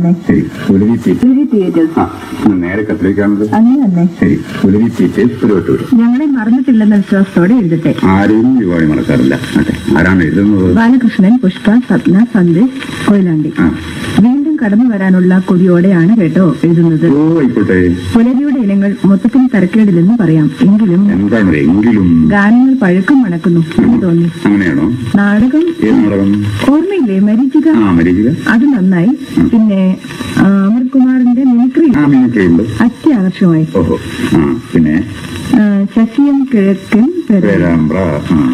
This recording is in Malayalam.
തന്നെ ശരി പുലരി പീറ്റേഴ്സ് പുലരി തിയേറ്റേഴ്സ് ആ ഒന്ന് നേരെ കത്തിലേക്കാണത് അങ്ങനെ തന്നെ ശരി പുലരി പീറ്റേഴ്സ് പുരോട്ടൂർ ഞങ്ങളെ മറന്നിട്ടില്ലെന്ന വിശ്വാസത്തോടെ എഴുതട്ടെ ആരെയും വിവാഹം മറക്കാറില്ല അതെ ആരാണ് എഴുതുന്നത് ബാലകൃഷ്ണൻ പുഷ്പ സപ്ന സന്ദേശ് കൊയിലാണ്ടി ആ വീണ്ടും കടന്നു വരാനുള്ള കൊതിയോടെയാണ് കേട്ടോ എഴുതുന്നത് ഓ ആയിക്കോട്ടെ പുലരിയുടെ ഇനങ്ങൾ മൊത്തത്തിൽ തരക്കേടില്ലെന്ന് പറയാം എങ്കിലും എന്താണ് എങ്കിലും ഗാനങ്ങൾ പഴക്കം മണക്കുന്നു എന്ന് തോന്നി അങ്ങനെയാണോ നാടകം ഏത് നാടകം ഓർമ്മയില്ലേ മരീചിക ആ മരീചിക അത് നന്നായി പിന്നെ ആ, അമർ കുമാറിന്റെ മിമിക്രി ആ മിനിക്കുണ്ട് അത്യാകർഷമായി ഓഹോ ആ പിന്നെ ആ, ശശിയം കിഴക്കൻ പെര പേരാമ്പ്ര ആ